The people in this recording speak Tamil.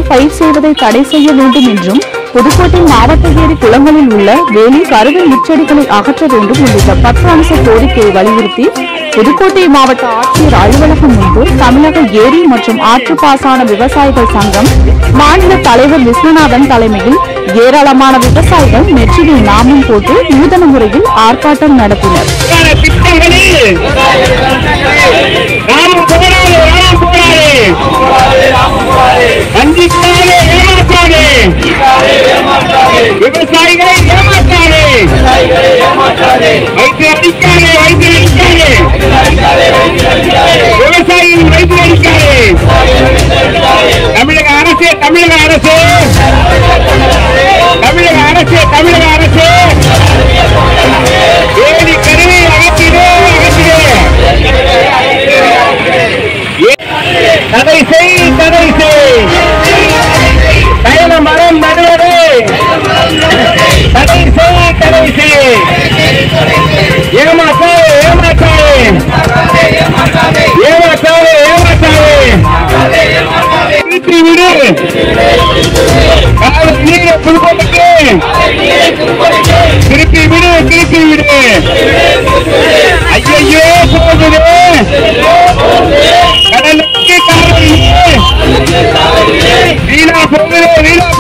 பயிர் செய்வதை தடை செய்ய வேண்டும் என்றும் புதுக்கோட்டை மாவட்ட ஏரி குளங்களில் உள்ள வேலி கருவில் முச்செடிகளை அகற்ற வேண்டும் உள்ளிட்ட பத்து அம்ச கோரிக்கையை வலியுறுத்தி புதுக்கோட்டை மாவட்ட ஆட்சியர் அலுவலகம் முன்பு தமிழக ஏரி மற்றும் ஆற்றுப்பாசான விவசாயிகள் சங்கம் மாநில தலைவர் விஸ்வநாதன் தலைமையில் ஏராளமான விவசாயிகள் நெற்றியில் நாமம் போட்டு நூதன முறையில் ஆர்ப்பாட்டம் நடத்தினர் பல திட்டங்களில் ராமம் போராடு ராமம் போராடு வஞ்சிக்காதே ஏமாற்றாதே விவசாயிகளை ஏமாற்றாதே வைத்து அடிக்காதே வைத்து அடிக்காதே விவசாயிகள் வைத்து அடிக்காதே தமிழக அரசே தமிழக அரசே தமிழக அரசே தமிழக அரசே ஏடி கருவி அகற்றிடு அகற்றிடு தடை செய் தடை செய் பயண மரம் நடுவது தடை செய் தடை செய் ஏமாற்றாதே ஏமாற்றாதே ஏமாற்றாதே ஏமாற்றாதே வீட்டு விடு கால நீங்க புதுக்கோட்டைக்கு